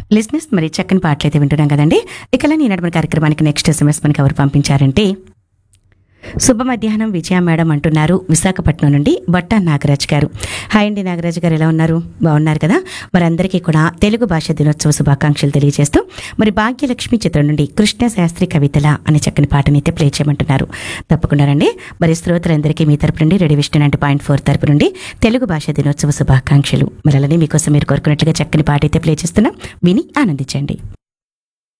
లిస్నెస్ మరి చక్కని పాటలు అయితే వింటున్నాం కదండి ఇక ఈనాడు మన కార్యక్రమానికి నెక్స్ట్ ఎస్ఎంఎస్ మనకి ఎవరు పంపించారంటే శుభ మధ్యాహ్నం విజయ మేడం అంటున్నారు విశాఖపట్నం నుండి బట్ట నాగరాజ్ గారు హాయ్ అండి నాగరాజ్ గారు ఎలా ఉన్నారు బాగున్నారు కదా మరి అందరికీ కూడా తెలుగు భాష దినోత్సవ శుభాకాంక్షలు తెలియజేస్తూ మరి భాగ్యలక్ష్మి చిత్రం నుండి కృష్ణ శాస్త్రి కవితల అనే చక్కని పాటని అయితే ప్లే చేయమంటున్నారు తప్పకుండా రండి మరి శ్రోతలందరికీ మీ తరపు నుండి రెడీ విష్ణు నైన్టీ పాయింట్ ఫోర్ తరపు నుండి తెలుగు భాష దినోత్సవ శుభాకాంక్షలు మరి అలానే మీకోసం మీరు కోరుకున్నట్లుగా చక్కని పాట అయితే ప్లే చేస్తున్నాం విని ఆనందించండి